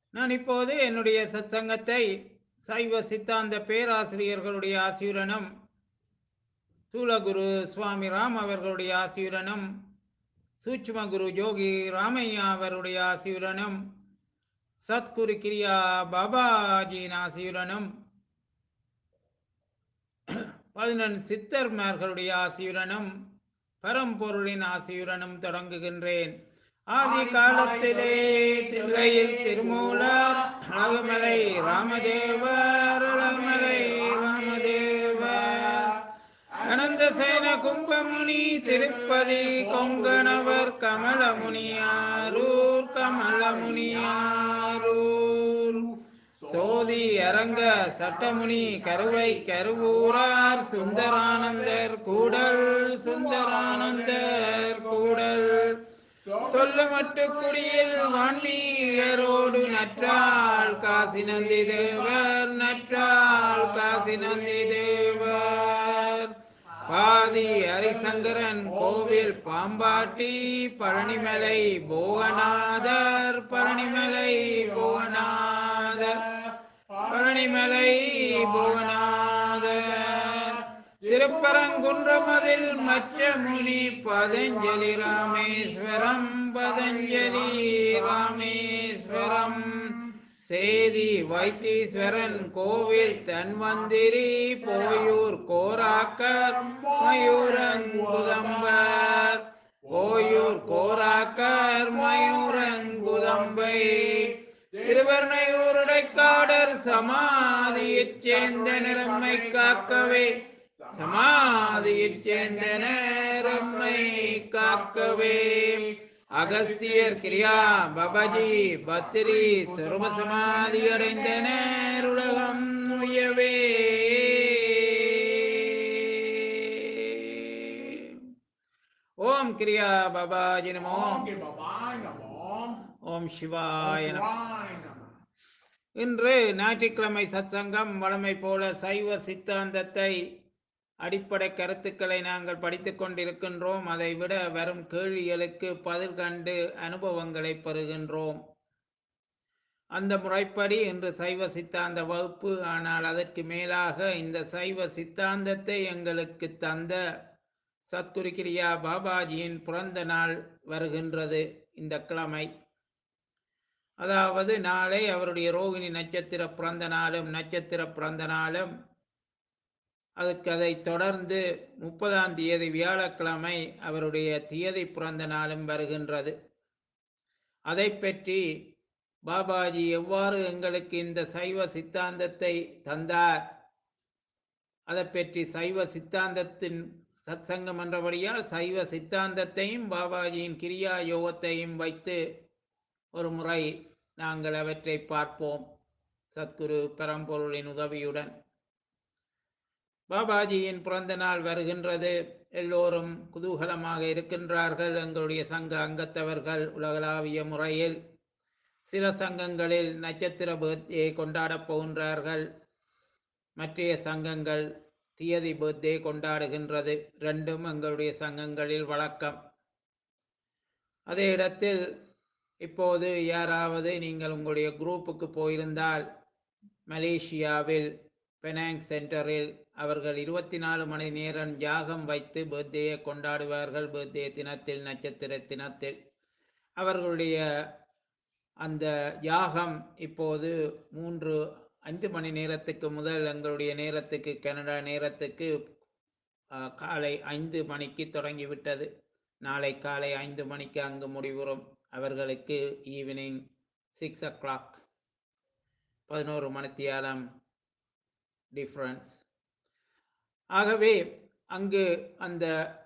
நான் இப்போது என்னுடைய சத்சங்கத்தை சைவ சித்தாந்த பேராசிரியர்களுடைய ஆசியுடனும் சூலகுரு சுவாமி ராம் அவர்களுடைய ஆசியுடனும் சூட்சும குரு ஜோகி ராமையா அவருடைய ஆசியுடனும் சத்குரு கிரியா பாபாஜியின் ஆசியுடனும் பதினெண் சித்தர்மார்களுடைய ஆசியுடனும் பரம்பொருளின் ஆசியுடனும் தொடங்குகின்றேன் ஆதி காலத்திலே தில்லையில் திருமூலர் அழகுமலை ராமதேவர் அழகுமலை ராமதேவர் அனந்த சேன கும்பமுனி திருப்பதி கொங்கணவர் கமலமுனியாரூர் கமலமுனியாரூர் சோதி அரங்க சட்டமுனி கருவை கருவூரார் சுந்தரானந்தர் கூடல் சுந்தரானந்தர் கூடல் சொல்லமட்டு குடியில் வாண்டியரோடு நற்றாள் காசி நந்தி தேவர் நற்றாள் காசி நந்தி தேவர் பாதி ஹரிசங்கரன் கோவில் பாம்பாட்டி பழனிமலை போகநாதர் பழனிமலை போகநாதர் பழனிமலை புவனாதர் திருப்பரங்குன்றமதில் மச்ச முனி பதஞ்சலி ராமேஸ்வரம் பதஞ்சலி ராமேஸ்வரம் சேதி வைத்தீஸ்வரன் கோவில் தன்வந்திரி போயூர் கோராக்கர் மயூரங்குதம்பர் போயூர் கோராக்கர் மயூரங்குதம்பை திருவர்ணையூருடைக்காடர் சமாதியைச் சேர்ந்த நிறம்மை காக்கவே சமாதியைச் சேர்ந்த நேரம்மை காக்கவே அகஸ்தியர் கிரியா பபஜி பத்திரி சர்வ சமாதி அடைந்த நேருலகம் உயவே ஓம் கிரியா பபாஜி நமோ ஓம் கே பபாய் நமோ ஓம் சிவாய நமோ சிவாய நமோ இன்று ஞாயிற்றுக்கிழமை சத்சங்கம் வழமை போல சைவ சித்தாந்தத்தை அடிப்படை கருத்துக்களை நாங்கள் படித்துக் கொண்டிருக்கின்றோம் அதை விட வரும் கேள்விகளுக்கு பதில் கண்டு அனுபவங்களை பெறுகின்றோம் அந்த முறைப்படி இன்று சைவ சித்தாந்த வகுப்பு ஆனால் அதற்கு மேலாக இந்த சைவ சித்தாந்தத்தை எங்களுக்கு தந்த சத்குரு கிரியா பாபாஜியின் பிறந்த நாள் வருகின்றது இந்த கிழமை அதாவது நாளை அவருடைய ரோகிணி நட்சத்திர பிறந்த நாளும் நட்சத்திர பிறந்த நாளும் அதுக்கு அதை தொடர்ந்து முப்பதாம் தேதி வியாழக்கிழமை அவருடைய தியதி பிறந்த நாளும் வருகின்றது அதை பற்றி பாபாஜி எவ்வாறு எங்களுக்கு இந்த சைவ சித்தாந்தத்தை தந்தார் அதை பற்றி சைவ சித்தாந்தத்தின் சத்சங்கம் என்றபடியால் சைவ சித்தாந்தத்தையும் பாபாஜியின் கிரியா யோகத்தையும் வைத்து ஒரு முறை நாங்கள் அவற்றை பார்ப்போம் சத்குரு பரம்பொருளின் உதவியுடன் பாபாஜியின் பிறந்த நாள் வருகின்றது எல்லோரும் குதூகலமாக இருக்கின்றார்கள் எங்களுடைய சங்க அங்கத்தவர்கள் உலகளாவிய முறையில் சில சங்கங்களில் நட்சத்திர பேர்த்தியை கொண்டாடப் போகின்றார்கள் மற்றைய சங்கங்கள் தியதி பேர்த்தே கொண்டாடுகின்றது ரெண்டும் எங்களுடைய சங்கங்களில் வழக்கம் அதே இடத்தில் இப்போது யாராவது நீங்கள் உங்களுடைய குரூப்புக்கு போயிருந்தால் மலேசியாவில் பெனாங் சென்டரில் அவர்கள் இருபத்தி நாலு மணி நேரம் யாகம் வைத்து பர்த்டேயை கொண்டாடுவார்கள் பர்த்டே தினத்தில் நட்சத்திர தினத்தில் அவர்களுடைய அந்த யாகம் இப்போது மூன்று ஐந்து மணி நேரத்துக்கு முதல் எங்களுடைய நேரத்துக்கு கனடா நேரத்துக்கு அஹ், காலை ஐந்து மணிக்கு தொடங்கிவிட்டது நாளை காலை ஐந்து மணிக்கு அங்கு முடிவுறும் அவர்களுக்கு ஈவினிங் சிக்ஸ் ஓ கிளாக் பதினோரு மணித்தியாலம் டிஃப்ரென்ஸ் ஆகவே அங்கு அந்த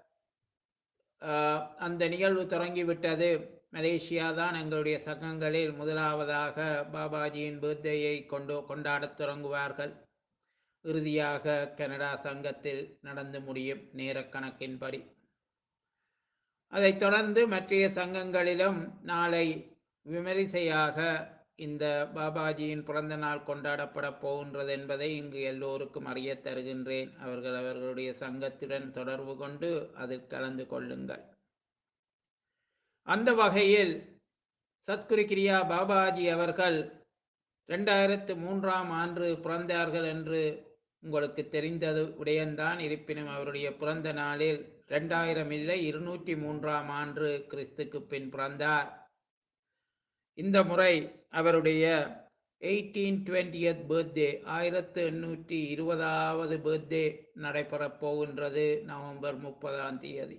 அஹ், அந்த நிகழ்வு தொடங்கிவிட்டது மலேசியா தான் எங்களுடைய சங்கங்களில் முதலாவதாக பாபாஜியின் பர்த்டேயை கொண்டு கொண்டாடத் தொடங்குவார்கள் இறுதியாக கனடா சங்கத்தில் நடந்து முடியும் நேரக்கணக்கின்படி அதைத் தொடர்ந்து மற்றைய சங்கங்களிலும் நாளை விமரிசையாக இந்த பாபாஜியின் பிறந்த நாள் கொண்டாடப்பட போகின்றது என்பதை இங்கு எல்லோருக்கும் அறியத் தருகின்றேன் அவர்கள் அவர்களுடைய சங்கத்துடன் தொடர்பு கொண்டு அதில் கலந்து கொள்ளுங்கள் அந்த வகையில் சத்குரு கிரியா பாபாஜி அவர்கள் ரெண்டாயிரத்து மூன்றாம் ஆண்டு பிறந்தார்கள் என்று உங்களுக்கு தெரிந்தது விடயம்தான் இருப்பினும் அவருடைய பிறந்த நாளில் ரெண்டாயிரம் இல்லை இருநூற்றி மூன்றாம் ஆண்டு கிறிஸ்துக்கு பின் பிறந்தார் இந்த முறை அவருடைய எயிட்டீன் டுவெண்ட்டியத் பர்த்டே ஆயிரத்து எண்ணூற்றி இருபதாவது பர்த்டே நடைபெறப் போகின்றது நவம்பர் முப்பதாம் தேதி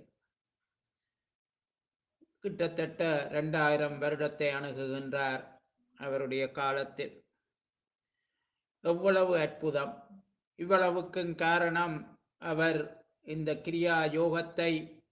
கிட்டத்தட்ட ரெண்டாயிரம் வருடத்தை அணுகுகின்றார் அவருடைய காலத்தில் எவ்வளவு அற்புதம் இவ்வளவுக்கும் காரணம் அவர் இந்த கிரியா யோகத்தை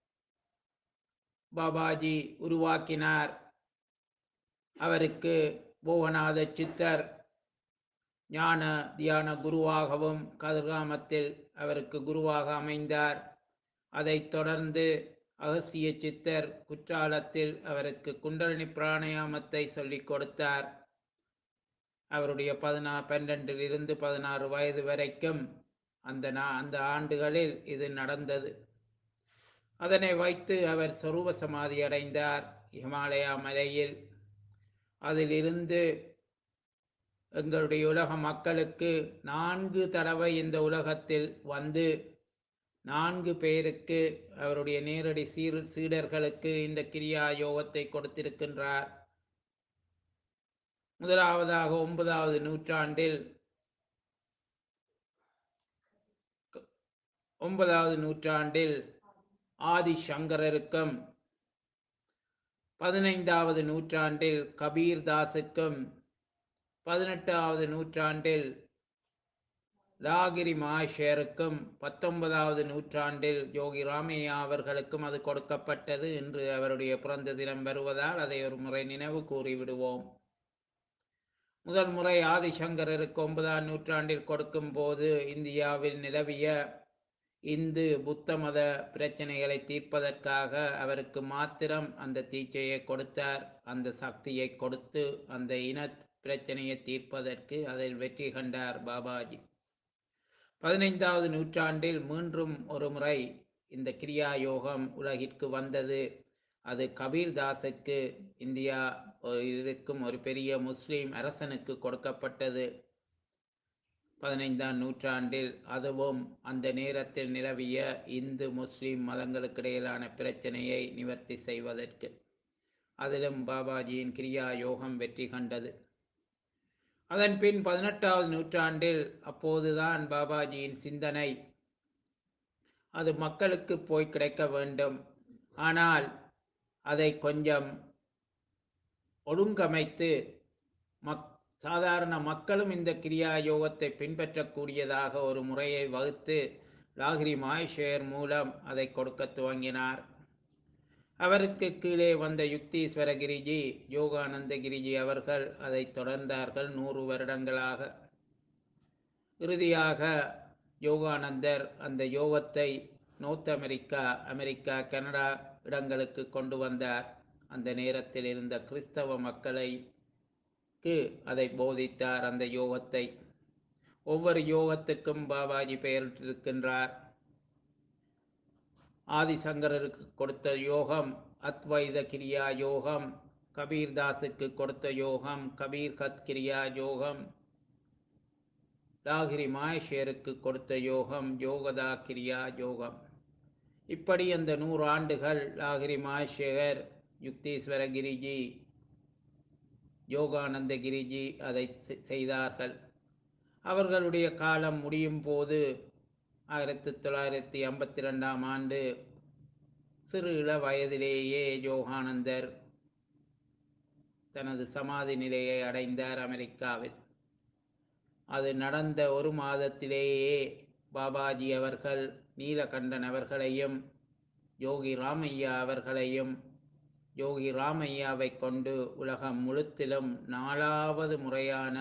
பாபாஜி உருவாக்கினார் அவருக்கு போகநாத சித்தர் ஞான தியான குருவாகவும் கதிர்காமத்தில் அவருக்கு குருவாக அமைந்தார் அதைத் தொடர்ந்து அகசிய சித்தர் குற்றாலத்தில் அவருக்கு குண்டலினி பிராணாயாமத்தை சொல்லிக் கொடுத்தார் அவருடைய பதினா பன்னெண்டிலிருந்து பதினாறு வயது வரைக்கும் அந்த நா அந்த ஆண்டுகளில் இது நடந்தது அதனை வைத்து அவர் சொரூப சமாதி அடைந்தார் ஹிமாலயா மலையில் அதிலிருந்து எங்களுடைய உலக மக்களுக்கு நான்கு தடவை இந்த உலகத்தில் வந்து நான்கு பேருக்கு அவருடைய நேரடி சீர் சீடர்களுக்கு இந்த கிரியா யோகத்தை கொடுத்திருக்கின்றார் முதலாவதாக ஒன்பதாவது நூற்றாண்டில் ஒன்பதாவது நூற்றாண்டில் ஆதி சங்கரருக்கும் பதினைந்தாவது நூற்றாண்டில் கபீர் தாஸுக்கும் பதினெட்டாவது நூற்றாண்டில் ராகிரி மாஷேருக்கும் பத்தொன்பதாவது நூற்றாண்டில் யோகி ராமையா அவர்களுக்கும் அது கொடுக்கப்பட்டது இன்று அவருடைய பிறந்த தினம் வருவதால் அதை ஒரு முறை நினைவு கூறிவிடுவோம் முதல் முறை ஆதிசங்கரருக்கு ஒன்பதாம் நூற்றாண்டில் கொடுக்கும் போது இந்தியாவில் நிலவிய இந்து புத்த மத பிரச்சனைகளை தீர்ப்பதற்காக அவருக்கு மாத்திரம் அந்த தீட்சையை கொடுத்தார் அந்த சக்தியை கொடுத்து அந்த இன பிரச்சனையை தீர்ப்பதற்கு அதில் வெற்றி கண்டார் பாபாஜி பதினைந்தாவது நூற்றாண்டில் மீண்டும் ஒரு முறை இந்த கிரியா யோகம் உலகிற்கு வந்தது அது கபீர் தாஸுக்கு இந்தியா இருக்கும் ஒரு பெரிய முஸ்லீம் அரசனுக்கு கொடுக்கப்பட்டது பதினைந்தாம் நூற்றாண்டில் அதுவும் அந்த நேரத்தில் நிலவிய இந்து முஸ்லீம் மதங்களுக்கிடையிலான பிரச்சனையை நிவர்த்தி செய்வதற்கு அதிலும் பாபாஜியின் கிரியா யோகம் வெற்றி கண்டது அதன் பின் பதினெட்டாவது நூற்றாண்டில் அப்போதுதான் பாபாஜியின் சிந்தனை அது மக்களுக்கு போய் கிடைக்க வேண்டும் ஆனால் அதை கொஞ்சம் ஒழுங்கமைத்து மக் சாதாரண மக்களும் இந்த கிரியா யோகத்தை பின்பற்றக்கூடியதாக ஒரு முறையை வகுத்து லாகிரி மாயேஷர் மூலம் அதை கொடுக்க துவங்கினார் அவருக்கு கீழே வந்த யுக்தீஸ்வர கிரிஜி யோகானந்த கிரிஜி அவர்கள் அதை தொடர்ந்தார்கள் நூறு வருடங்களாக இறுதியாக யோகானந்தர் அந்த யோகத்தை நோர்த் அமெரிக்கா அமெரிக்கா கனடா இடங்களுக்கு கொண்டு வந்தார் அந்த நேரத்தில் இருந்த கிறிஸ்தவ மக்களைக்கு அதை போதித்தார் அந்த யோகத்தை ஒவ்வொரு யோகத்துக்கும் பாபாஜி பெயரிட்டிருக்கின்றார் ஆதிசங்கரருக்கு கொடுத்த யோகம் அத்வைத கிரியா யோகம் கபீர்தாஸுக்கு கொடுத்த யோகம் கபீர் கத் கிரியா யோகம் லாகிரி மாயேஷருக்கு கொடுத்த யோகம் யோகதா கிரியா யோகம் இப்படி அந்த நூறு ஆண்டுகள் லாகிரி மாயேஷர் யுக்தீஸ்வர கிரிஜி யோகானந்த கிரிஜி அதை செய்தார்கள் அவர்களுடைய காலம் முடியும் போது ஆயிரத்தி தொள்ளாயிரத்தி ஐம்பத்தி ரெண்டாம் ஆண்டு சிறு இள வயதிலேயே யோகானந்தர் தனது சமாதி நிலையை அடைந்தார் அமெரிக்காவில் அது நடந்த ஒரு மாதத்திலேயே பாபாஜி அவர்கள் நீலகண்டன் அவர்களையும் யோகி ராமையா அவர்களையும் யோகி ராமையாவை கொண்டு உலகம் முழுத்திலும் நாலாவது முறையான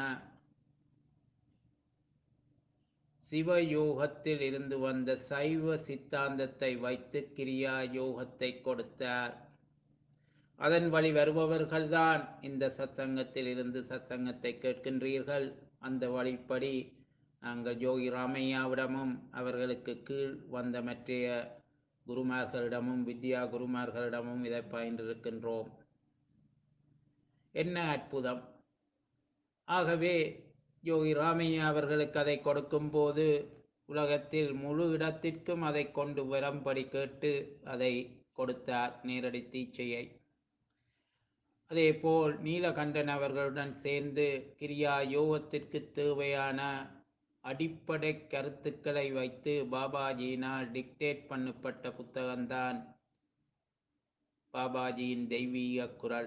சிவயோகத்தில் இருந்து வந்த சைவ சித்தாந்தத்தை வைத்து கிரியா யோகத்தை கொடுத்தார் அதன் வழி வருபவர்கள்தான் இந்த சத்சங்கத்தில் இருந்து சத்சங்கத்தை கேட்கின்றீர்கள் அந்த வழிப்படி நாங்கள் யோகி ராமையாவிடமும் அவர்களுக்கு கீழ் வந்த மற்றைய குருமார்களிடமும் வித்யா குருமார்களிடமும் இதை பயின்றிருக்கின்றோம் என்ன அற்புதம் ஆகவே யோகி ராமையா அவர்களுக்கு அதை கொடுக்கும்போது உலகத்தில் முழு இடத்திற்கும் அதை கொண்டு வரும்படி கேட்டு அதை கொடுத்தார் நேரடி தீட்சையை அதேபோல் நீலகண்டன் அவர்களுடன் சேர்ந்து கிரியா யோகத்திற்கு தேவையான அடிப்படை கருத்துக்களை வைத்து பாபாஜியினால் டிக்டேட் பண்ணப்பட்ட புத்தகம்தான் பாபாஜியின் தெய்வீக குரல்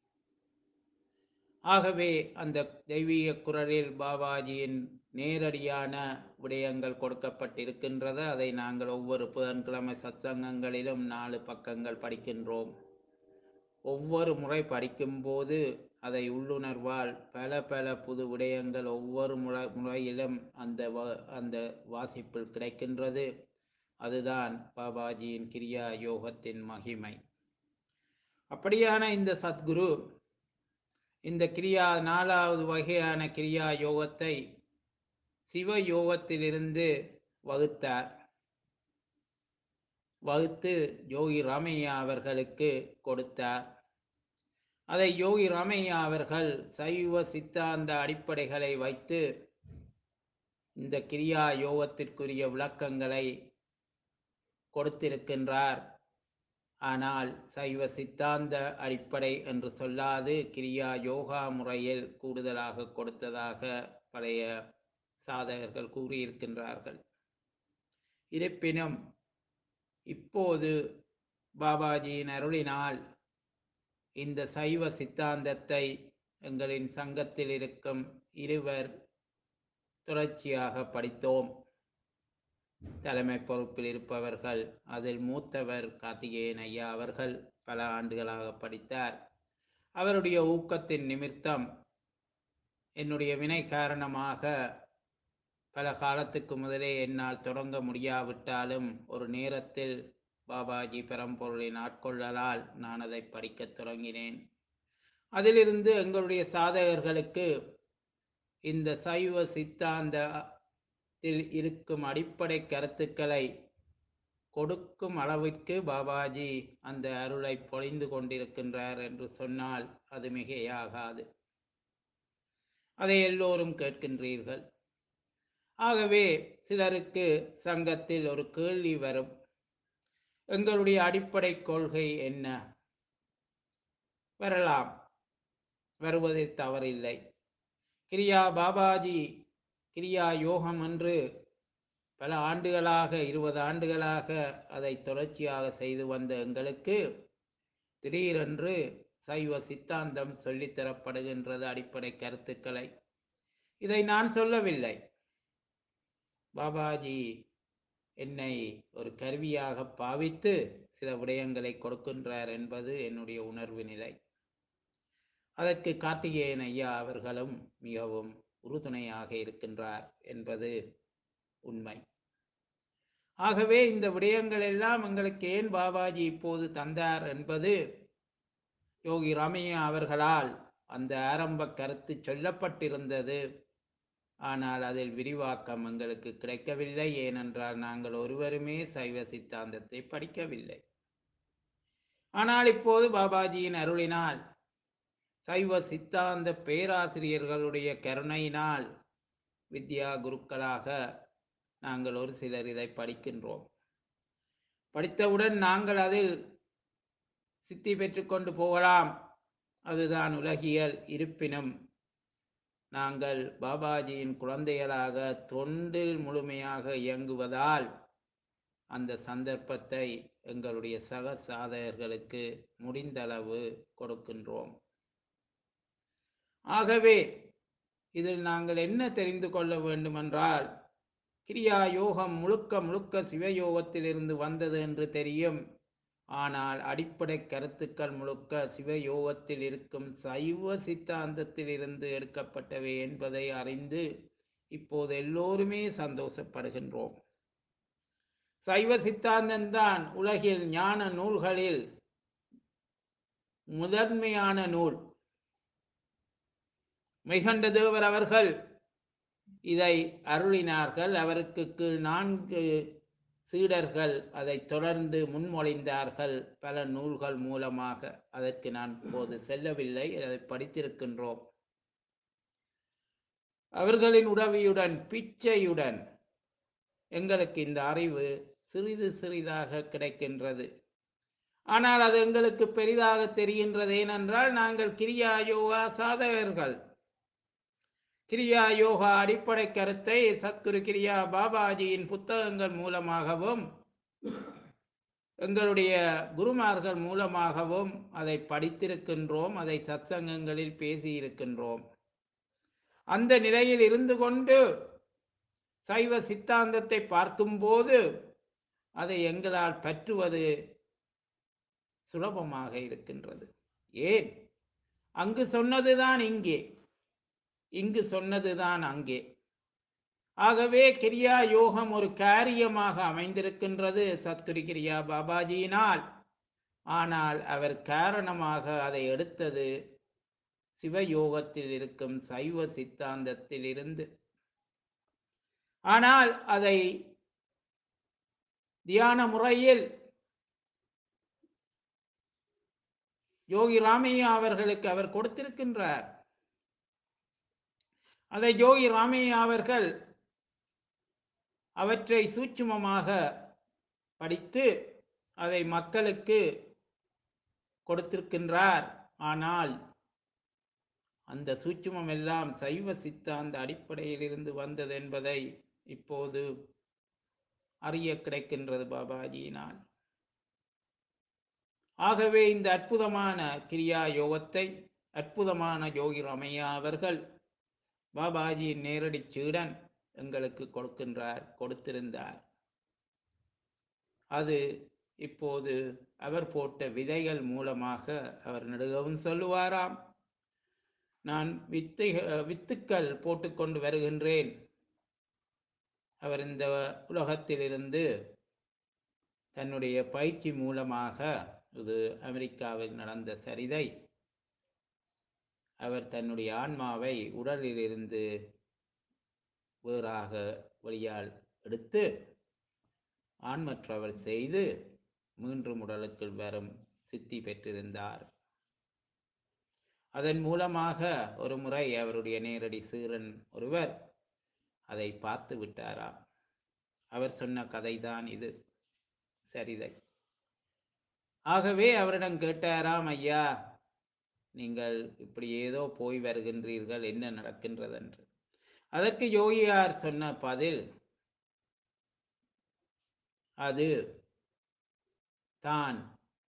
ஆகவே அந்த தெய்வீக குரலில் பாபாஜியின் நேரடியான விடயங்கள் கொடுக்கப்பட்டிருக்கின்றது அதை நாங்கள் ஒவ்வொரு புதன்கிழமை சத்சங்கங்களிலும் நாலு பக்கங்கள் படிக்கின்றோம் ஒவ்வொரு முறை படிக்கும்போது அதை உள்ளுணர்வால் பல பல புது விடயங்கள் ஒவ்வொரு முறை முறையிலும் அந்த வ- அந்த வாசிப்பில் கிடைக்கின்றது அதுதான் பாபாஜியின் கிரியா யோகத்தின் மகிமை அப்படியான இந்த சத்குரு இந்த கிரியா நாலாவது வகையான கிரியா யோகத்தை சிவ யோகத்திலிருந்து வகுத்தார் வகுத்து யோகி ராமையா அவர்களுக்கு கொடுத்தார் அதை யோகி ராமையா அவர்கள் சைவ சித்தாந்த அடிப்படைகளை வைத்து இந்த கிரியா யோகத்திற்குரிய விளக்கங்களை கொடுத்திருக்கின்றார் ஆனால் சைவ சித்தாந்த அடிப்படை என்று சொல்லாது கிரியா யோகா முறையில் கூடுதலாக கொடுத்ததாக பழைய சாதகர்கள் கூறியிருக்கின்றார்கள் இருப்பினும் இப்போது பாபாஜியின் அருளினால் இந்த சைவ சித்தாந்தத்தை எங்களின் சங்கத்தில் இருக்கும் இருவர் தொடர்ச்சியாக படித்தோம் தலைமை பொறுப்பில் இருப்பவர்கள் அதில் மூத்தவர் கார்த்திகேயன் ஐயா அவர்கள் பல ஆண்டுகளாக படித்தார் அவருடைய ஊக்கத்தின் நிமித்தம் என்னுடைய வினை காரணமாக பல காலத்துக்கு முதலே என்னால் தொடங்க முடியாவிட்டாலும் ஒரு நேரத்தில் பாபாஜி பெரம்பொருளின் ஆட்கொள்ளலால் நான் அதை படிக்கத் தொடங்கினேன் அதிலிருந்து எங்களுடைய சாதகர்களுக்கு இந்த சைவ சித்தாந்தத்தில் இருக்கும் அடிப்படை கருத்துக்களை கொடுக்கும் அளவிற்கு பாபாஜி அந்த அருளை பொழிந்து கொண்டிருக்கின்றார் என்று சொன்னால் அது மிகையாகாது அதை எல்லோரும் கேட்கின்றீர்கள் ஆகவே சிலருக்கு சங்கத்தில் ஒரு கேள்வி வரும் எங்களுடைய அடிப்படை கொள்கை என்ன வரலாம் வருவதில் தவறில்லை கிரியா பாபாஜி கிரியா யோகம் என்று பல ஆண்டுகளாக இருபது ஆண்டுகளாக அதை தொடர்ச்சியாக செய்து வந்த எங்களுக்கு திடீரென்று சைவ சித்தாந்தம் சொல்லித்தரப்படுகின்றது அடிப்படை கருத்துக்களை இதை நான் சொல்லவில்லை பாபாஜி என்னை ஒரு கருவியாக பாவித்து சில விடயங்களை கொடுக்கின்றார் என்பது என்னுடைய உணர்வு நிலை அதற்கு கார்த்திகேயன் ஐயா அவர்களும் மிகவும் உறுதுணையாக இருக்கின்றார் என்பது உண்மை ஆகவே இந்த விடயங்கள் எல்லாம் எங்களுக்கு ஏன் பாபாஜி இப்போது தந்தார் என்பது யோகி ராமையா அவர்களால் அந்த ஆரம்ப கருத்து சொல்லப்பட்டிருந்தது ஆனால் அதில் விரிவாக்கம் எங்களுக்கு கிடைக்கவில்லை ஏனென்றால் நாங்கள் ஒருவருமே சைவ சித்தாந்தத்தை படிக்கவில்லை ஆனால் இப்போது பாபாஜியின் அருளினால் சைவ சித்தாந்த பேராசிரியர்களுடைய கருணையினால் வித்யா குருக்களாக நாங்கள் ஒரு சிலர் இதை படிக்கின்றோம் படித்தவுடன் நாங்கள் அதில் சித்தி பெற்றுக்கொண்டு போகலாம் அதுதான் உலகியல் இருப்பினும் நாங்கள் பாபாஜியின் குழந்தைகளாக தொண்டில் முழுமையாக இயங்குவதால் அந்த சந்தர்ப்பத்தை எங்களுடைய சக சாதகர்களுக்கு முடிந்தளவு கொடுக்கின்றோம் ஆகவே இதில் நாங்கள் என்ன தெரிந்து கொள்ள வேண்டுமென்றால் கிரியா யோகம் முழுக்க முழுக்க சிவயோகத்திலிருந்து வந்தது என்று தெரியும் ஆனால் அடிப்படை கருத்துக்கள் முழுக்க சிவயோகத்தில் இருக்கும் சைவ சித்தாந்தத்தில் இருந்து எடுக்கப்பட்டவை என்பதை அறிந்து இப்போது எல்லோருமே சந்தோஷப்படுகின்றோம் சைவ சித்தாந்தம்தான் உலகில் ஞான நூல்களில் முதன்மையான நூல் மெய்கண்ட தேவர் அவர்கள் இதை அருளினார்கள் அவருக்கு கீழ் நான்கு சீடர்கள் அதை தொடர்ந்து முன்மொழிந்தார்கள் பல நூல்கள் மூலமாக அதற்கு நான் இப்போது செல்லவில்லை அதை படித்திருக்கின்றோம் அவர்களின் உதவியுடன் பிச்சையுடன் எங்களுக்கு இந்த அறிவு சிறிது சிறிதாக கிடைக்கின்றது ஆனால் அது எங்களுக்கு பெரிதாக தெரிகின்றது ஏனென்றால் நாங்கள் கிரியா யோகா சாதகர்கள் கிரியா யோகா அடிப்படை கருத்தை சத்குரு கிரியா பாபாஜியின் புத்தகங்கள் மூலமாகவும் எங்களுடைய குருமார்கள் மூலமாகவும் அதை படித்திருக்கின்றோம் அதை சத்சங்கங்களில் பேசியிருக்கின்றோம் அந்த நிலையில் இருந்து கொண்டு சைவ சித்தாந்தத்தை பார்க்கும்போது அதை எங்களால் பற்றுவது சுலபமாக இருக்கின்றது ஏன் அங்கு சொன்னதுதான் இங்கே இங்கு சொன்னதுதான் அங்கே ஆகவே கிரியா யோகம் ஒரு காரியமாக அமைந்திருக்கின்றது சத்குரு கிரியா பாபாஜியினால் ஆனால் அவர் காரணமாக அதை எடுத்தது சிவயோகத்தில் இருக்கும் சைவ சித்தாந்தத்தில் இருந்து ஆனால் அதை தியான முறையில் யோகி ராமையா அவர்களுக்கு அவர் கொடுத்திருக்கின்றார் அதை யோகி ராமையா அவர்கள் அவற்றை சூட்சுமமாக படித்து அதை மக்களுக்கு கொடுத்திருக்கின்றார் ஆனால் அந்த சூட்சுமம் எல்லாம் சைவ சித்தாந்த அடிப்படையில் இருந்து வந்தது என்பதை இப்போது அறிய கிடைக்கின்றது பாபாஜியினால் ஆகவே இந்த அற்புதமான கிரியா யோகத்தை அற்புதமான யோகி ரமையா அவர்கள் பாபாஜியின் நேரடி சீடன் எங்களுக்கு கொடுக்கின்றார் கொடுத்திருந்தார் அது இப்போது அவர் போட்ட விதைகள் மூலமாக அவர் நெடுகவும் சொல்லுவாராம் நான் வித்தை வித்துக்கள் போட்டுக்கொண்டு வருகின்றேன் அவர் இந்த உலகத்திலிருந்து தன்னுடைய பயிற்சி மூலமாக இது அமெரிக்காவில் நடந்த சரிதை அவர் தன்னுடைய ஆன்மாவை உடலிலிருந்து வேறாக வழியால் எடுத்து ஆன்ம டிராவல் செய்து மீண்டும் உடலுக்குள் வரும் சித்தி பெற்றிருந்தார் அதன் மூலமாக ஒரு முறை அவருடைய நேரடி சீரன் ஒருவர் அதை பார்த்து விட்டாராம் அவர் சொன்ன கதைதான் இது சரிதை ஆகவே அவரிடம் கேட்டாராம் ஐயா நீங்கள் இப்படி ஏதோ போய் வருகின்றீர்கள் என்ன நடக்கின்றது என்று அதற்கு யோகியார் சொன்ன பதில் அது தான்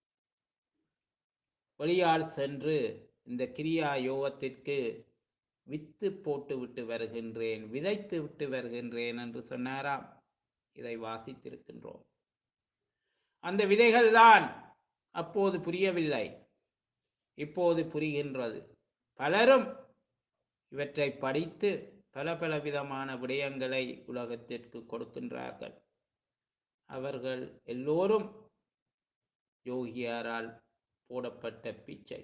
வெளியால் சென்று இந்த கிரியா யோகத்திற்கு வித்து போட்டு விட்டு வருகின்றேன் விதைத்து விட்டு வருகின்றேன் என்று சொன்னாராம் இதை வாசித்திருக்கின்றோம் அந்த விதைகள் தான் அப்போது புரியவில்லை இப்போது புரிகின்றது பலரும் இவற்றை படித்து பல பல விதமான விடயங்களை உலகத்திற்கு கொடுக்கின்றார்கள் அவர்கள் எல்லோரும் யோகியாரால் போடப்பட்ட பிச்சை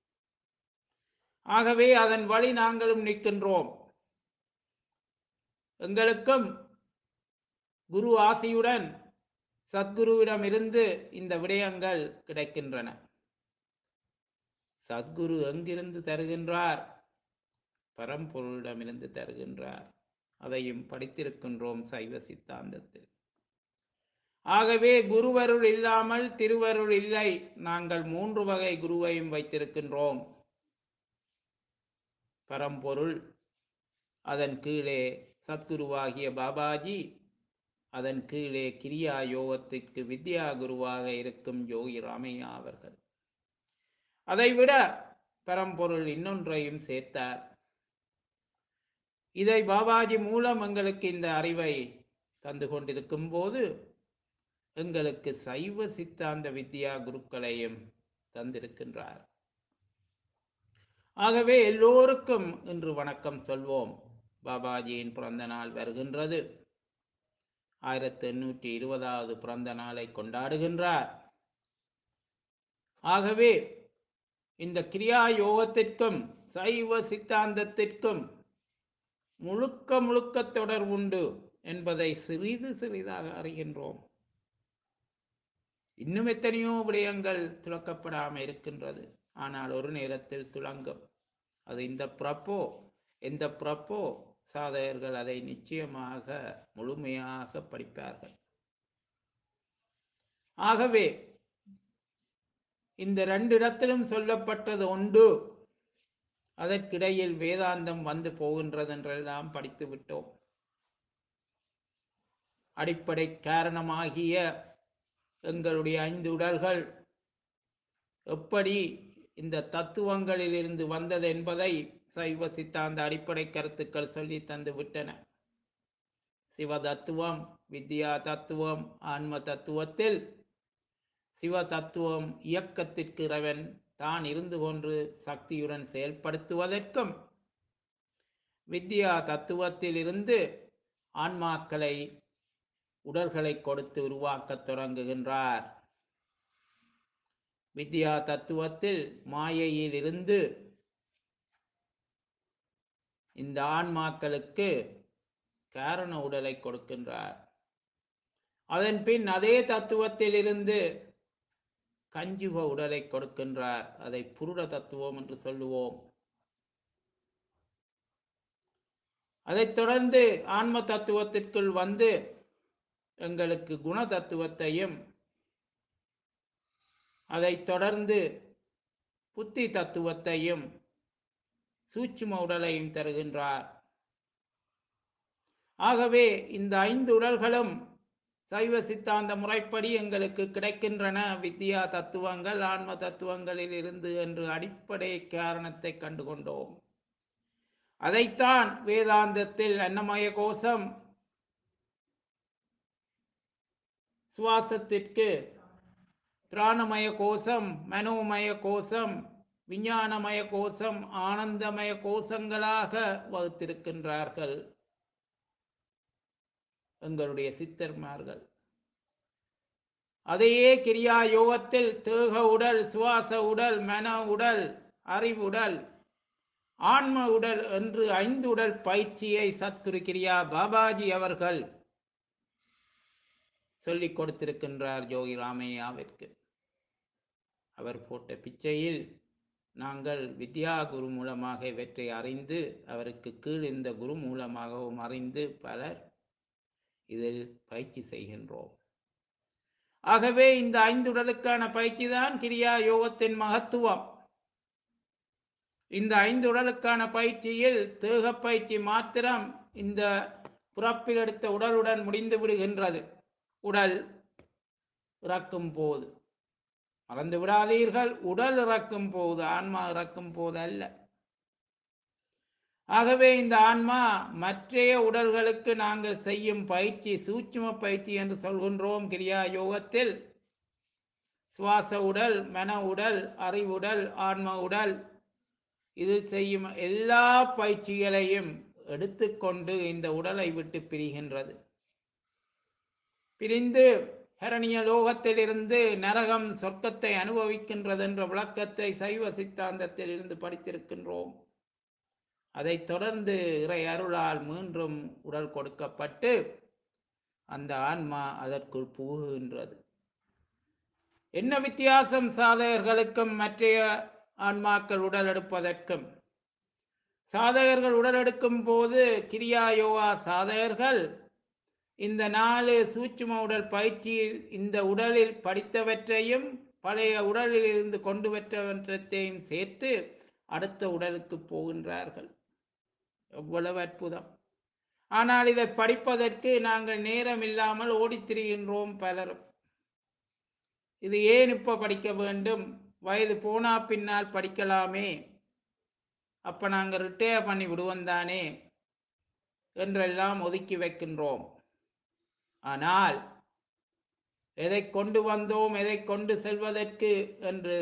ஆகவே அதன் வழி நாங்களும் நிற்கின்றோம் எங்களுக்கும் குரு ஆசியுடன் சத்குருவிடமிருந்து இந்த விடயங்கள் கிடைக்கின்றன சத்குரு எங்கிருந்து தருகின்றார் பரம்பொருளிடமிருந்து தருகின்றார் அதையும் படித்திருக்கின்றோம் சைவ சித்தாந்தத்தில் ஆகவே குருவருள் இல்லாமல் திருவருள் இல்லை நாங்கள் மூன்று வகை குருவையும் வைத்திருக்கின்றோம் பரம்பொருள் அதன் கீழே சத்குருவாகிய பாபாஜி அதன் கீழே கிரியா யோகத்திற்கு வித்யா குருவாக இருக்கும் யோகி ராமையா அவர்கள் அதைவிட பரம்பொருள் இன்னொன்றையும் சேர்த்தார் இதை பாபாஜி மூலம் எங்களுக்கு இந்த அறிவை தந்து கொண்டிருக்கும் போது எங்களுக்கு சைவ சித்தாந்த வித்யா குருக்களையும் தந்திருக்கின்றார் ஆகவே எல்லோருக்கும் இன்று வணக்கம் சொல்வோம் பாபாஜியின் பிறந்த நாள் வருகின்றது ஆயிரத்தி எண்ணூற்றி இருபதாவது பிறந்த நாளை கொண்டாடுகின்றார் ஆகவே இந்த கிரியா யோகத்திற்கும் சைவ சித்தாந்தத்திற்கும் முழுக்க முழுக்க தொடர்புண்டு என்பதை சிறிது சிறிதாக அறிகின்றோம் இன்னும் எத்தனையோ விடயங்கள் துளக்கப்படாமல் இருக்கின்றது ஆனால் ஒரு நேரத்தில் துளங்கும் அது இந்த பிறப்போ எந்த பிறப்போ சாதகர்கள் அதை நிச்சயமாக முழுமையாக படிப்பார்கள் ஆகவே இந்த ரெண்டு இடத்திலும் சொல்லப்பட்டது உண்டு அதற்கிடையில் வேதாந்தம் வந்து போகின்றது என்றெல்லாம் படித்து விட்டோம் அடிப்படை காரணமாகிய எங்களுடைய ஐந்து உடல்கள் எப்படி இந்த தத்துவங்களிலிருந்து வந்தது என்பதை சைவ சித்தாந்த அடிப்படை கருத்துக்கள் சொல்லி தந்து விட்டன சிவ தத்துவம் வித்யா தத்துவம் ஆன்ம தத்துவத்தில் சிவ தத்துவம் இயக்கத்திற்கு இறைவன் தான் இருந்து கொண்டு சக்தியுடன் செயல்படுத்துவதற்கும் வித்யா தத்துவத்தில் இருந்து ஆன்மாக்களை உடல்களை கொடுத்து உருவாக்கத் தொடங்குகின்றார் வித்யா தத்துவத்தில் மாயையில் இருந்து இந்த ஆன்மாக்களுக்கு காரண உடலை கொடுக்கின்றார் அதன் பின் அதே தத்துவத்தில் இருந்து கஞ்சுக உடலை கொடுக்கின்றார் அதை புருட தத்துவம் என்று சொல்லுவோம் அதைத் தொடர்ந்து ஆன்ம தத்துவத்திற்குள் வந்து எங்களுக்கு குண தத்துவத்தையும் அதைத் தொடர்ந்து புத்தி தத்துவத்தையும் சூட்சும உடலையும் தருகின்றார் ஆகவே இந்த ஐந்து உடல்களும் சைவ சித்தாந்த முறைப்படி எங்களுக்கு கிடைக்கின்றன வித்யா தத்துவங்கள் ஆன்ம தத்துவங்களில் இருந்து என்று அடிப்படை காரணத்தை கண்டுகொண்டோம் அதைத்தான் வேதாந்தத்தில் அன்னமய கோஷம் சுவாசத்திற்கு பிராணமய கோஷம் மனோமய கோஷம் விஞ்ஞானமய கோஷம் ஆனந்தமய கோஷங்களாக வகுத்திருக்கின்றார்கள் எங்களுடைய சித்தர்மார்கள் அதையே கிரியா யோகத்தில் தேக உடல் சுவாச உடல் மன உடல் அறிவுடல் ஆன்ம உடல் என்று ஐந்து உடல் பயிற்சியை சத்குரு கிரியா பாபாஜி அவர்கள் சொல்லிக் கொடுத்திருக்கின்றார் யோகி ராமையாவிற்கு அவர் போட்ட பிச்சையில் நாங்கள் வித்யா குரு மூலமாக இவற்றை அறிந்து அவருக்கு கீழ் இந்த குரு மூலமாகவும் அறிந்து பலர் இதில் பயிற்சி செய்கின்றோம் ஆகவே இந்த ஐந்து உடலுக்கான பயிற்சி தான் கிரியா யோகத்தின் மகத்துவம் இந்த ஐந்து உடலுக்கான பயிற்சியில் தேக பயிற்சி மாத்திரம் இந்த புறப்பில் எடுத்த உடலுடன் முடிந்து விடுகின்றது உடல் இறக்கும் போது மறந்து விடாதீர்கள் உடல் இறக்கும் போது ஆன்மா இறக்கும் போது அல்ல ஆகவே இந்த ஆன்மா மற்றைய உடல்களுக்கு நாங்கள் செய்யும் பயிற்சி சூட்சும பயிற்சி என்று சொல்கின்றோம் கிரியா யோகத்தில் சுவாச உடல் மன உடல் அறிவுடல் ஆன்ம உடல் இது செய்யும் எல்லா பயிற்சிகளையும் எடுத்துக்கொண்டு இந்த உடலை விட்டு பிரிகின்றது பிரிந்து ஹரணிய லோகத்திலிருந்து நரகம் சொர்க்கத்தை அனுபவிக்கின்றது என்ற விளக்கத்தை சைவ சித்தாந்தத்தில் இருந்து படித்திருக்கின்றோம் அதைத் தொடர்ந்து இறை அருளால் மீண்டும் உடல் கொடுக்கப்பட்டு அந்த ஆன்மா அதற்குள் புகுகின்றது என்ன வித்தியாசம் சாதகர்களுக்கும் மற்றைய ஆன்மாக்கள் உடல் எடுப்பதற்கும் சாதகர்கள் உடல் எடுக்கும் போது கிரியா யோகா சாதகர்கள் இந்த நாலு சூட்சும உடல் பயிற்சியில் இந்த உடலில் படித்தவற்றையும் பழைய உடலில் இருந்து கொண்டு வற்றவற்றையும் சேர்த்து அடுத்த உடலுக்கு போகின்றார்கள் எவ்வளவு அற்புதம் ஆனால் இதை படிப்பதற்கு நாங்கள் நேரம் இல்லாமல் ஓடித் திரிகின்றோம் பலரும் இது ஏன் இப்ப படிக்க வேண்டும் வயது போனா பின்னால் படிக்கலாமே அப்ப நாங்கள் ரிட்டையர் பண்ணி விடுவோம் தானே என்றெல்லாம் ஒதுக்கி வைக்கின்றோம் ஆனால் எதை கொண்டு வந்தோம் எதை கொண்டு செல்வதற்கு என்று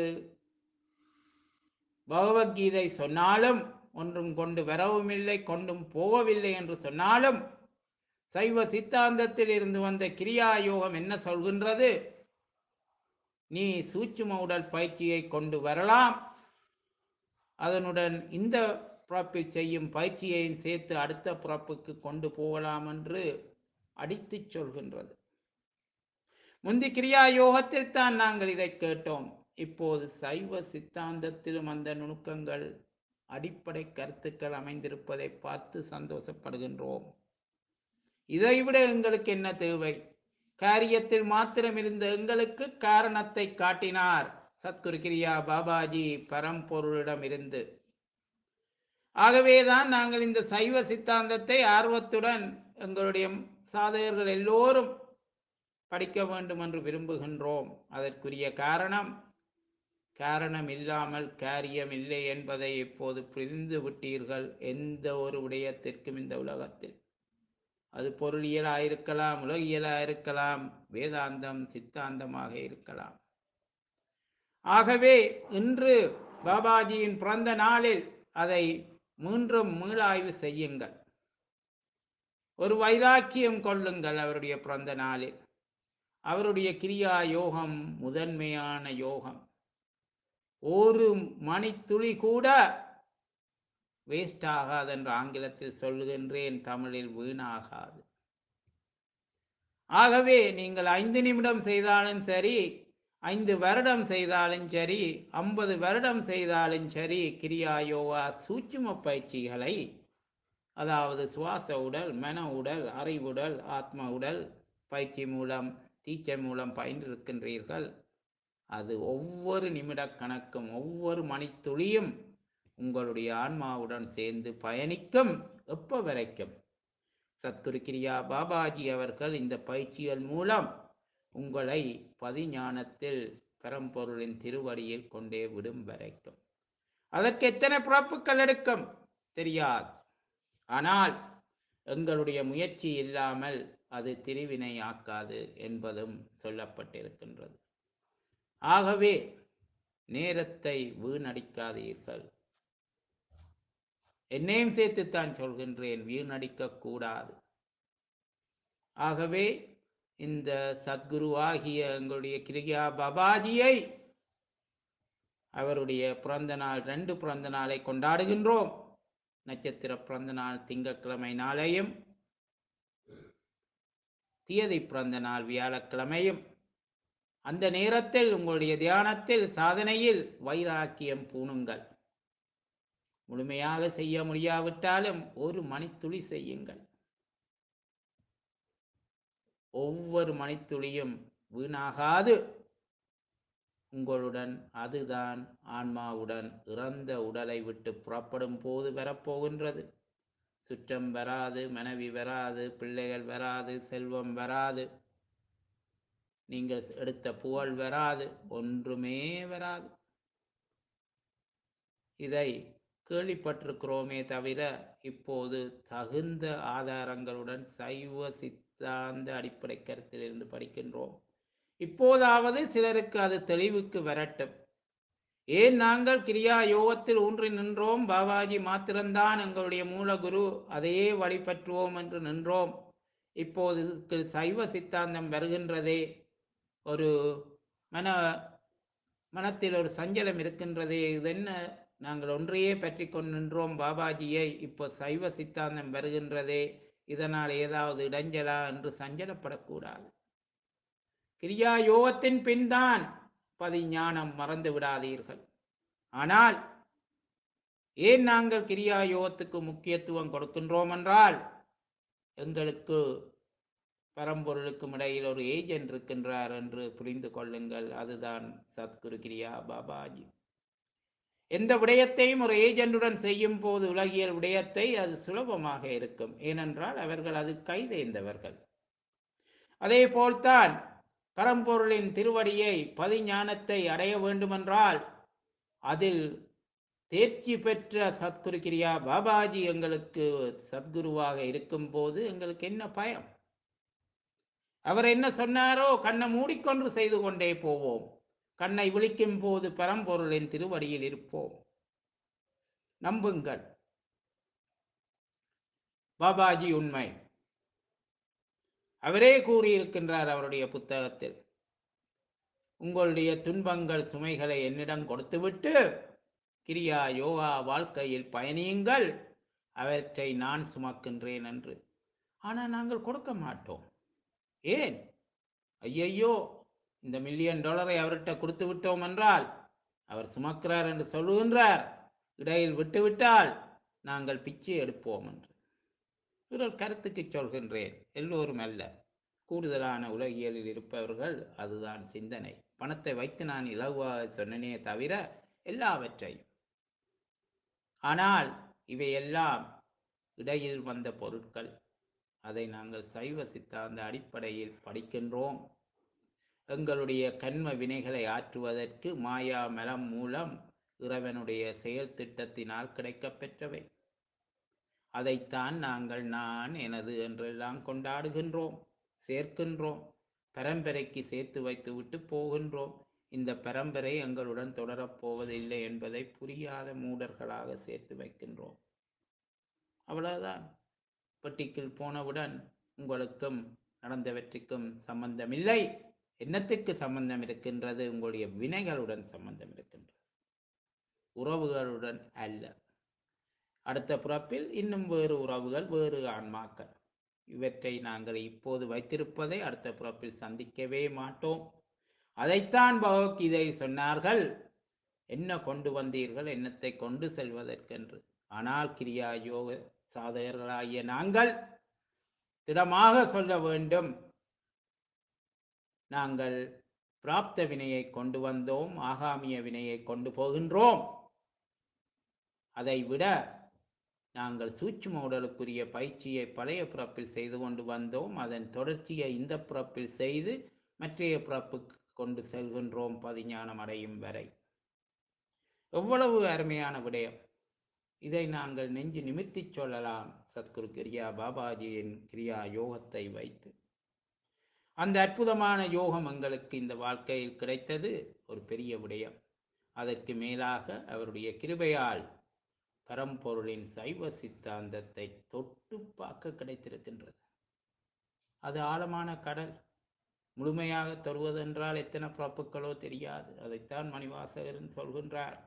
பகவத்கீதை சொன்னாலும் ஒன்றும் கொண்டு வரவும் இல்லை கொண்டும் போகவில்லை என்று சொன்னாலும் சைவ சித்தாந்தத்தில் இருந்து வந்த கிரியா யோகம் என்ன சொல்கின்றது நீ சூட்சும உடல் பயிற்சியை கொண்டு வரலாம் அதனுடன் இந்த பிறப்பில் செய்யும் பயிற்சியையும் சேர்த்து அடுத்த பிறப்புக்கு கொண்டு போகலாம் என்று அடித்துச் சொல்கின்றது முந்தி கிரியா யோகத்தில் தான் நாங்கள் இதை கேட்டோம் இப்போது சைவ சித்தாந்தத்திலும் அந்த நுணுக்கங்கள் அடிப்படை கருத்துக்கள் அமைந்திருப்பதை பார்த்து சந்தோஷப்படுகின்றோம் இதைவிட எங்களுக்கு என்ன தேவை காரியத்தில் மாத்திரம் இருந்த எங்களுக்கு காரணத்தை காட்டினார் சத்குரு கிரியா பாபாஜி பரம்பொருளிடம் இருந்து ஆகவேதான் நாங்கள் இந்த சைவ சித்தாந்தத்தை ஆர்வத்துடன் எங்களுடைய சாதகர்கள் எல்லோரும் படிக்க வேண்டும் என்று விரும்புகின்றோம் அதற்குரிய காரணம் காரணம் இல்லாமல் காரியம் இல்லை என்பதை இப்போது புரிந்து விட்டீர்கள் எந்த ஒரு விடயத்திற்கும் இந்த உலகத்தில் அது பொருளியலாயிருக்கலாம் உலகியலாயிருக்கலாம் வேதாந்தம் சித்தாந்தமாக இருக்கலாம் ஆகவே இன்று பாபாஜியின் பிறந்த நாளில் அதை மீண்டும் மீளாய்வு செய்யுங்கள் ஒரு வைராக்கியம் கொள்ளுங்கள் அவருடைய பிறந்த நாளில் அவருடைய கிரியா யோகம் முதன்மையான யோகம் ஒரு மணித்துளி கூட வேஸ்ட் ஆகாது என்று ஆங்கிலத்தில் சொல்லுகின்றேன் தமிழில் வீணாகாது ஆகவே நீங்கள் ஐந்து நிமிடம் செய்தாலும் சரி ஐந்து வருடம் செய்தாலும் சரி ஐம்பது வருடம் செய்தாலும் சரி கிரியா யோகா சூட்சும பயிற்சிகளை அதாவது சுவாச உடல் மன உடல் அறிவுடல் ஆத்ம உடல் பயிற்சி மூலம் தீட்சை மூலம் பயின்றிருக்கின்றீர்கள் அது ஒவ்வொரு நிமிட கணக்கும் ஒவ்வொரு மணித்துளியும் உங்களுடைய ஆன்மாவுடன் சேர்ந்து பயணிக்கும் எப்ப வரைக்கும் சத்குரு கிரியா பாபாஜி அவர்கள் இந்த பயிற்சிகள் மூலம் உங்களை பதிஞானத்தில் பரம்பொருளின் திருவடியில் கொண்டே விடும் வரைக்கும் அதற்கு எத்தனை பிறப்புகள் எடுக்கும் தெரியாது ஆனால் எங்களுடைய முயற்சி இல்லாமல் அது திருவினை ஆக்காது என்பதும் சொல்லப்பட்டிருக்கின்றது ஆகவே நேரத்தை வீணடிக்காதீர்கள் என்னையும் சேர்த்துத்தான் சொல்கின்றேன் வீணடிக்க கூடாது ஆகவே இந்த சத்குரு ஆகிய எங்களுடைய கிரியா பாபாஜியை அவருடைய பிறந்த நாள் ரெண்டு பிறந்த நாளை கொண்டாடுகின்றோம் நட்சத்திர பிறந்த நாள் திங்கட்கிழமை நாளையும் தியதி பிறந்த நாள் வியாழக்கிழமையும் அந்த நேரத்தில் உங்களுடைய தியானத்தில் சாதனையில் வைராக்கியம் பூணுங்கள் முழுமையாக செய்ய முடியாவிட்டாலும் ஒரு மணித்துளி செய்யுங்கள் ஒவ்வொரு மணித்துளியும் வீணாகாது உங்களுடன் அதுதான் ஆன்மாவுடன் இறந்த உடலை விட்டு புறப்படும் போது வரப்போகின்றது சுற்றம் வராது மனைவி வராது பிள்ளைகள் வராது செல்வம் வராது நீங்கள் எடுத்த புகழ் வராது ஒன்றுமே வராது இதை கேள்விப்பட்டிருக்கிறோமே தவிர இப்போது தகுந்த ஆதாரங்களுடன் சைவ சித்தாந்த அடிப்படை கருத்திலிருந்து படிக்கின்றோம் இப்போதாவது சிலருக்கு அது தெளிவுக்கு வரட்டும் ஏன் நாங்கள் கிரியா யோகத்தில் ஊன்றி நின்றோம் பாபாஜி மாத்திரம்தான் எங்களுடைய மூலகுரு அதையே வழிபற்றுவோம் என்று நின்றோம் இப்போது இதுக்கு சைவ சித்தாந்தம் வருகின்றதே ஒரு மன மனத்தில் ஒரு சஞ்சலம் இருக்கின்றதே இது என்ன நாங்கள் ஒன்றையே பற்றி கொண்டு நின்றோம் பாபாஜியை இப்போ சைவ சித்தாந்தம் வருகின்றதே இதனால் ஏதாவது இடைஞ்சலா என்று சஞ்சலப்படக்கூடாது கிரியா யோகத்தின் பின்தான் பதிஞானம் மறந்து விடாதீர்கள் ஆனால் ஏன் நாங்கள் கிரியா யோகத்துக்கு முக்கியத்துவம் கொடுக்கின்றோம் என்றால் எங்களுக்கு பரம்பொருளுக்கும் இடையில் ஒரு ஏஜென்ட் இருக்கின்றார் என்று புரிந்து கொள்ளுங்கள் அதுதான் சத்குரு கிரியா பாபாஜி எந்த விடயத்தையும் ஒரு ஏஜென்டுடன் செய்யும் போது உலகியல் விடயத்தை அது சுலபமாக இருக்கும் ஏனென்றால் அவர்கள் அது கைதேர்ந்தவர்கள் அதே போல்தான் பரம்பொருளின் திருவடியை பதிஞானத்தை அடைய வேண்டுமென்றால் அதில் தேர்ச்சி பெற்ற சத்குரு கிரியா பாபாஜி எங்களுக்கு சத்குருவாக இருக்கும் போது எங்களுக்கு என்ன பயம் அவர் என்ன சொன்னாரோ கண்ணை மூடிக்கொண்டு செய்து கொண்டே போவோம் கண்ணை விழிக்கும் போது பரம்பொருளின் திருவடியில் இருப்போம் நம்புங்கள் பாபாஜி உண்மை அவரே கூறியிருக்கின்றார் அவருடைய புத்தகத்தில் உங்களுடைய துன்பங்கள் சுமைகளை என்னிடம் கொடுத்துவிட்டு கிரியா யோகா வாழ்க்கையில் பயணியுங்கள் அவற்றை நான் சுமக்கின்றேன் என்று ஆனால் நாங்கள் கொடுக்க மாட்டோம் ஏன் ஐயையோ இந்த மில்லியன் டாலரை அவர்கிட்ட கொடுத்து விட்டோம் என்றால் அவர் சுமக்கிறார் என்று சொல்லுகின்றார் இடையில் விட்டுவிட்டால் நாங்கள் பிச்சை எடுப்போம் என்று ஒரு கருத்துக்கு சொல்கின்றேன் எல்லோரும் அல்ல கூடுதலான உலகியலில் இருப்பவர்கள் அதுதான் சிந்தனை பணத்தை வைத்து நான் இலகுவாக சொன்னனே தவிர எல்லாவற்றையும் ஆனால் இவையெல்லாம் இடையில் வந்த பொருட்கள் அதை நாங்கள் சைவ சித்தாந்த அடிப்படையில் படிக்கின்றோம் எங்களுடைய கண்ம வினைகளை ஆற்றுவதற்கு மாயா மலம் மூலம் இறைவனுடைய செயல் திட்டத்தினால் கிடைக்கப்பெற்றவை அதைத்தான் நாங்கள் நான் எனது என்றெல்லாம் கொண்டாடுகின்றோம் சேர்க்கின்றோம் பரம்பரைக்கு சேர்த்து வைத்துவிட்டு போகின்றோம் இந்த பரம்பரை எங்களுடன் தொடரப் போவதில்லை என்பதை புரியாத மூடர்களாக சேர்த்து வைக்கின்றோம் அவ்வளவுதான் பெட்டிக்குள் போனவுடன் உங்களுக்கும் நடந்தவற்றுக்கும் சம்பந்தமில்லை என்னத்திற்கு சம்பந்தம் இருக்கின்றது உங்களுடைய வினைகளுடன் சம்பந்தம் இருக்கின்றது உறவுகளுடன் அல்ல அடுத்த பிறப்பில் இன்னும் வேறு உறவுகள் வேறு ஆன்மாக்கள் இவற்றை நாங்கள் இப்போது வைத்திருப்பதை அடுத்த பிறப்பில் சந்திக்கவே மாட்டோம் அதைத்தான் பகவத்கீதை சொன்னார்கள் என்ன கொண்டு வந்தீர்கள் என்னத்தை கொண்டு செல்வதற்கென்று ஆனால் கிரியா யோக சாதகர்களாகிய நாங்கள் திடமாக சொல்ல வேண்டும் நாங்கள் பிராப்த வினையை கொண்டு வந்தோம் ஆகாமிய வினையை கொண்டு போகின்றோம் அதை விட நாங்கள் சூட்சும உடலுக்குரிய பயிற்சியை பழைய பிறப்பில் செய்து கொண்டு வந்தோம் அதன் தொடர்ச்சியை இந்த பிறப்பில் செய்து மற்றைய பிறப்புக்கு கொண்டு செல்கின்றோம் பதிஞானம் அடையும் வரை எவ்வளவு அருமையான விடயம் இதை நாங்கள் நெஞ்சு நிமிர்த்தி சொல்லலாம் சத்குரு கிரியா பாபாஜியின் கிரியா யோகத்தை வைத்து அந்த அற்புதமான யோகம் எங்களுக்கு இந்த வாழ்க்கையில் கிடைத்தது ஒரு பெரிய விடயம் அதற்கு மேலாக அவருடைய கிருபையால் பரம்பொருளின் சைவ சித்தாந்தத்தை தொட்டு பார்க்க கிடைத்திருக்கின்றது அது ஆழமான கடல் முழுமையாக தருவதென்றால் எத்தனை பிறப்புகளோ தெரியாது அதைத்தான் மணிவாசகரன் சொல்கின்றார்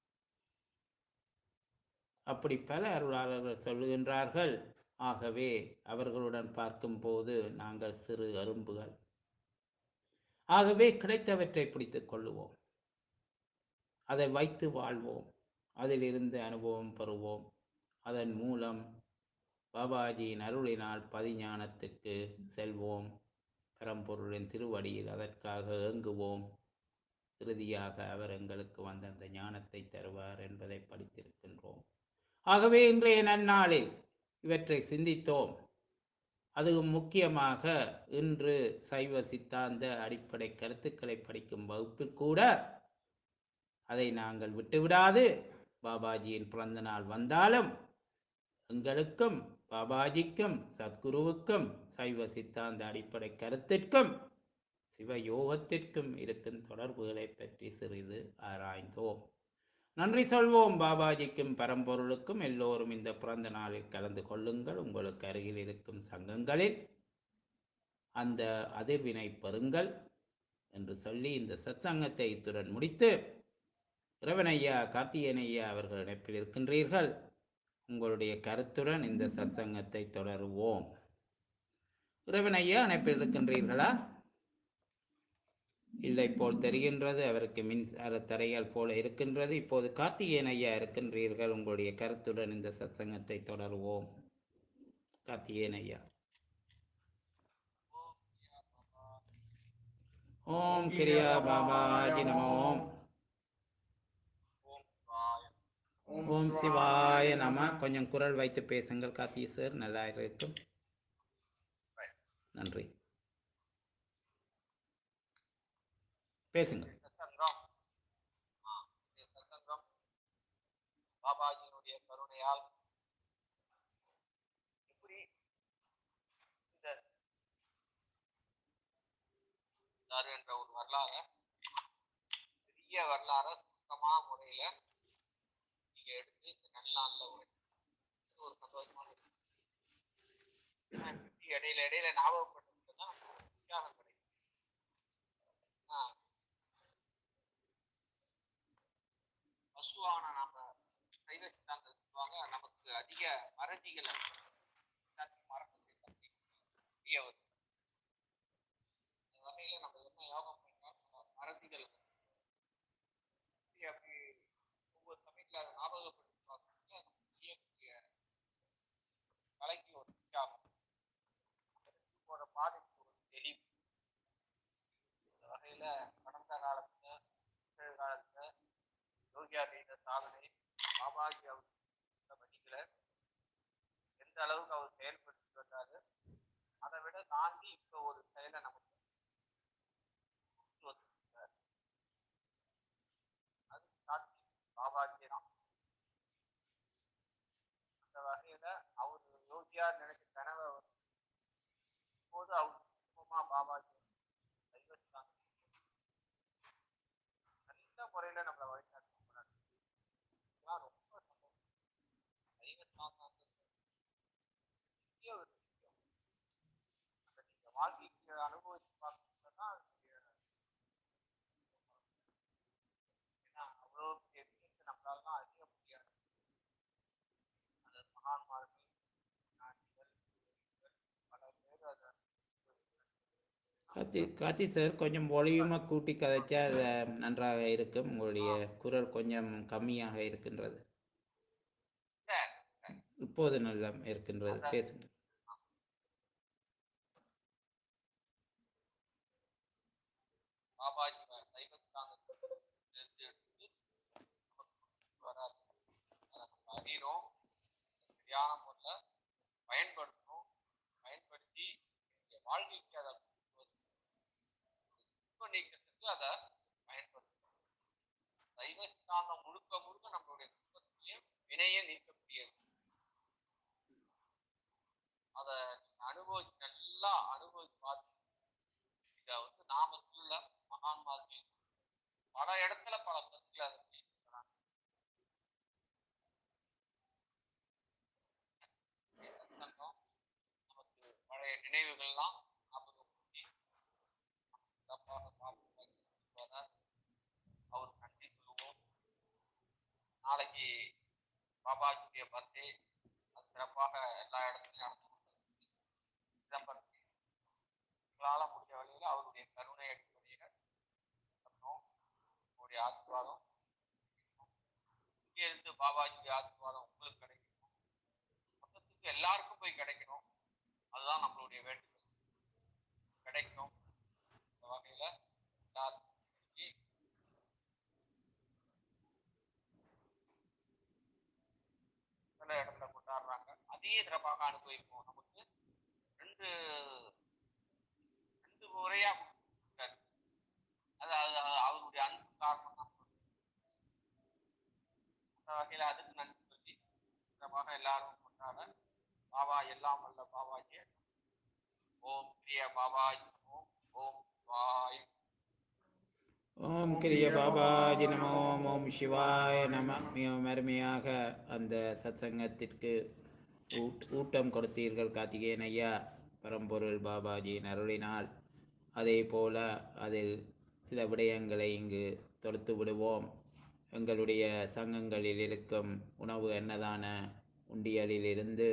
அப்படி பல அருளாளர்கள் சொல்லுகின்றார்கள் ஆகவே அவர்களுடன் பார்க்கும்போது நாங்கள் சிறு அரும்புகள் ஆகவே கிடைத்தவற்றை பிடித்துக் கொள்ளுவோம் அதை வைத்து வாழ்வோம் அதிலிருந்து அனுபவம் பெறுவோம் அதன் மூலம் பாபாஜியின் அருளினால் பதிஞானத்துக்கு செல்வோம் பரம்பொருளின் திருவடியில் அதற்காக ஏங்குவோம் இறுதியாக அவர் எங்களுக்கு வந்த அந்த ஞானத்தை தருவார் என்பதை படித்திருக்கின்றோம் ஆகவே இன்றைய நன்னாளில் இவற்றை சிந்தித்தோம் அதுவும் முக்கியமாக இன்று சைவ சித்தாந்த அடிப்படை கருத்துக்களை படிக்கும் வகுப்பில் கூட அதை நாங்கள் விட்டுவிடாது பாபாஜியின் பிறந்த நாள் வந்தாலும் எங்களுக்கும் பாபாஜிக்கும் சத்குருவுக்கும் சைவ சித்தாந்த அடிப்படை கருத்திற்கும் சிவயோகத்திற்கும் இருக்கும் தொடர்புகளை பற்றி சிறிது ஆராய்ந்தோம் நன்றி சொல்வோம் பாபாஜிக்கும் பரம்பொருளுக்கும் எல்லோரும் இந்த பிறந்த நாளில் கலந்து கொள்ளுங்கள் உங்களுக்கு அருகில் இருக்கும் சங்கங்களில் அந்த அதிர்வினை பெறுங்கள் என்று சொல்லி இந்த சத்சங்கத்தை இத்துடன் முடித்து இரவனையா கார்த்திகேயன் ஐயா அவர்கள் இணைப்பில் இருக்கின்றீர்கள் உங்களுடைய கருத்துடன் இந்த சத்சங்கத்தை தொடருவோம் இறைவன் ஐயா இணைப்பில் இருக்கின்றீர்களா இல்லை போல் தெரிகின்றது அவருக்கு மின்சார தடைகள் போல இருக்கின்றது இப்போது கார்த்திகேயன் ஐயா இருக்கின்றீர்கள் உங்களுடைய கருத்துடன் இந்த சத்சங்கத்தை தொடருவோம் கார்த்திகேயன் ஐயா ஓம் கிரியா பாபாஜி நமோம் ஓம் சிவாய நம கொஞ்சம் குரல் வைத்து பேசுங்கள் கார்த்திகை சார் நல்லா இருக்கும் நன்றி பேசுங்க சத்சங்கம் ஆ, இந்த சத்சங்கம் பாபாஜியினுடைய கருணையால் எப்படி இந்த வரலாறு என்ற ஒரு வரலாறு பெரிய வரலாறு சுத்தமான முறையில நீங்க எடுத்து இந்த நல்லாண்ல ஒரு இது ஒரு சந்தோஷமான விஷயம். ஏன்னா, இப்படி இடையில இடையில ஞாபகப்படுத்துறதுதான் நமக்கு உற்சாகம் கிடைக்கும் ஆ, பசுவான நாம சைவ சித்தாந்தம் சொல்லுவாங்க நமக்கு அதிக மறதிகள் மறக்கத்தை பற்றி தெரிய வரும் இந்த வகையில நம்ம என்ன யோகம் பண்ணால் மறதிகள் அப்படி அப்படி ஒவ்வொரு சமயத்துல அதை ஞாபகப்படுத்தி யோகியா செய்த சாதனை பாபாஜி அவர் இந்த வழிகளை எந்த அளவுக்கு அவர் செயல்பட்டு வந்தாரு அதை விட தாண்டி இப்ப ஒரு செயலை நமக்கு கொண்டு வந்திருக்கிறார். அது சாட்சி பாபாஜி தான் அந்த வகையில அவர் யோகியா நினைச்ச கனவை வந்து இப்போது அவர் சும்மா பாபாஜி கைவச்சாங்க நல்ல முறையில நம்மளை வழிகாட்டி போறாரு. இதெல்லாம் ரொம்ப சந்தோஷம் கைவச்சாங்க பெரிய ஒரு விஷயம் அந்த நீங்க வாழ்க்கைக்கு அனுபவிச்சு பார்க்கணும்னா அதனுடைய ஏன்னா அவ்வளோ பெரிய விஷயத்தை நம்மளாலாம் அறிய முடியாது அது மகான்மார்கள் ஞானிகள் யோகிகள், பல பேர் அதை கார்த்தி கார்த்தி சார் கொஞ்சம் ஒளியுமாக கூட்டி கதைச்சா அது நன்றாக இருக்கும் உங்களுடைய குரல் கொஞ்சம் கம்மியாக இருக்கின்றது இப்போது நல்லா இருக்கின்றது பேசுங்க பாபாஜி சைவஸ்தானத்திலிருந்து எடுத்து நமக்கு வராது அதை நம்ம அறிகிறோம் சரியான முறையில் பயன்படுத்தணும் பயன்படுத்தி இந்த வாழ்க்கைக்கு அதை துன்ப நீக்கத்துக்கு அதை பயன்படுத்தணும் சைவஸ்தானம் முழுக்க முழுக்க நம்மளுடைய துன்பத்தையும் வினையை நீக்கக்கூடியது அதை நீங்க அனுபவிச்சு நல்லா அனுபவிச்சு பார்த்து இதை வந்து நாம சொல்ல மகான்மார்கள் பல இடத்துல பல கருத்துக்களை அதை சொல்லியிருக்கிறாங்க. இந்த சத்சங்கம் நமக்கு பழைய நினைவுகள்லாம் ஞாபகப்படுத்தி சிறப்பாக சாப்பிடுவத அவர் நன்றி சொல்லுவோம் நாளைக்கு பாபாஜியுடைய பர்த்டே அது சிறப்பாக எல்லா இடத்துலையும் நடந்து கொண்டிருக்கு. சிதம்பரத்தில் உங்களால் முடிஞ்ச வழியில் அவருடைய கருணை அடிப்படையில் பண்ணோம் உங்களுடைய ஆசீர்வாதம் இங்கே இருந்து பாபாஜியுடைய ஆசீர்வாதம் உங்களுக்கு கிடைக்கணும் மொத்தத்துக்கு எல்லாருக்கும் போய் கிடைக்கணும் அதுதான் நம்மளுடைய வேண்டுதல் கிடைக்கணும் இந்த வகையில் எல்லாருக்கும் இன்னைக்கு சில இடத்துல கொண்டாடுறாங்க அதையே சிறப்பாக அனுபவிப்போம் நமக்கு ரெண்டு ரெண்டு முறையா கொடுத்திருக்காரு. அது அது அவருடைய அன்பு காரணம் தான் அந்த வகையில அதுக்கு நன்றி சொல்லி சிறப்பாக எல்லாரும் கொண்டாட பாபா எல்லாம் வல்ல பாபாஜி ஓம் பிரிய பாபாஜி ஓம் ஓம் வாய் ஓம் கிரிய பாபாஜி நமோ ஓம் சிவாய நம மிகவும் அருமையாக அந்த சத்சங்கத்திற்கு ஊட்- ஊட்டம் கொடுத்தீர்கள் கார்த்திகேயன் ஐயா பரம்பொருள் பாபாஜியின் அருளினால் அதே போல அதில் சில விடயங்களை இங்கு தொடுத்து விடுவோம் எங்களுடைய சங்கங்களில் இருக்கும் உணவு அன்னதான உண்டியலிலிருந்து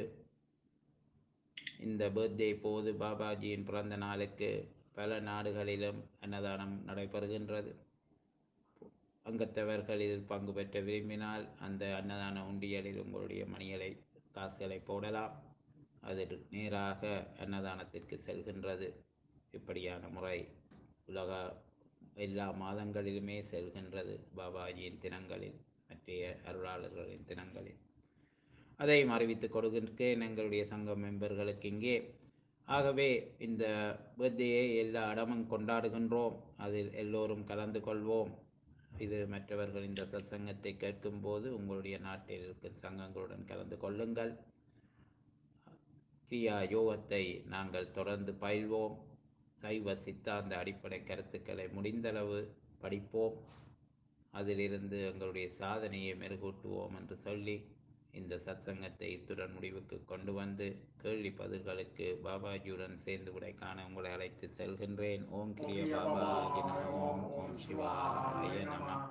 இந்த பர்த்டே போது பாபாஜியின் பிறந்த நாளுக்கு பல நாடுகளிலும் அன்னதானம் நடைபெறுகின்றது அங்கத்தவர்கள் இதில் பங்கு பெற்ற விரும்பினால் அந்த அன்னதான உண்டியலில் உங்களுடைய மணிகளை காசுகளை போடலாம் அது நேராக அன்னதானத்திற்கு செல்கின்றது இப்படியான முறை உலக எல்லா மாதங்களிலுமே செல்கின்றது பாபாஜியின் தினங்களில் மற்றைய அருளாளர்களின் தினங்களில் அதையும் அறிவித்துக் கொடுக்கின்றேன் எங்களுடைய சங்க மெம்பர்களுக்கு இங்கே ஆகவே இந்த பர்த்டேயை எல்லா இடமும் கொண்டாடுகின்றோம் அதில் எல்லோரும் கலந்து கொள்வோம் இது மற்றவர்கள் இந்த சத்சங்கத்தை கேட்கும்போது உங்களுடைய நாட்டில் இருக்கும் சங்கங்களுடன் கலந்து கொள்ளுங்கள் கிரியா யோகத்தை நாங்கள் தொடர்ந்து பயில்வோம் சைவ சித்தாந்த அடிப்படை கருத்துக்களை முடிந்தளவு படிப்போம் அதிலிருந்து எங்களுடைய சாதனையை மெருகூட்டுவோம் என்று சொல்லி இந்த சத்சங்கத்தை இத்துடன் முடிவுக்கு கொண்டு வந்து கேள்வி பதில்களுக்கு பாபாஜியுடன் சேர்ந்து விடை காண உங்களை அழைத்து செல்கின்றேன் ஓம் கிரிய பாபாஜி நம ஓம் ஓம் சிவாய நம